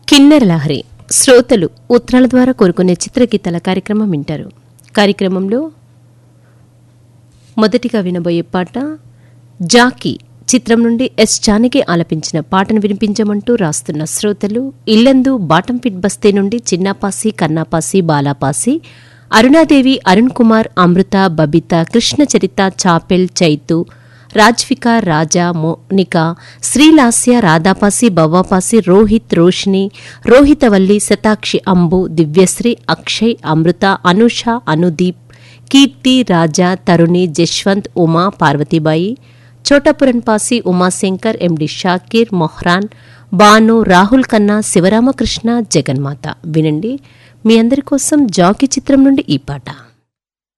కిన్నెర లహరి శ్రోతలు ఉత్తరాల ద్వారా కోరుకునే చిత్రగీతాల కార్యక్రమం వింటారు కార్యక్రమంలో మొదటిగా వినబోయే పాట జాకీ చిత్రం నుండి ఎస్ జానకి ఆలపించిన పాటను వినిపించమంటూ రాస్తున్న శ్రోతలు ఇల్లందు బాటం ఫిట్ బస్తీ నుండి చిన్నాపాసి కన్నాపాసి బాలాపాసి అరుణాదేవి అరుణ్ కుమార్ అమృత బబిత కృష్ణ చరిత చాపెల్ చైతు రాజ్విక రాజా మోనిక శ్రీలాస్య రాధాపాసి బవ్వాపాసి రోహిత్ రోషిని రోహితవల్లి శతాక్షి అంబు దివ్యశ్రీ అక్షయ్ అమృత అనుష అనుదీప్ కీర్తి రాజా తరుణి జశ్వంత్ ఉమా పార్వతీబాయి చోటపురన్ పాసి ఉమాశంకర్ ఎండి షాకీర్ మొహ్రాన్ బాను రాహుల్ ఖన్నా శివరామకృష్ణ జగన్మాత వినండి మీ అందరి కోసం జాకీ చిత్రం నుండి ఈ పాట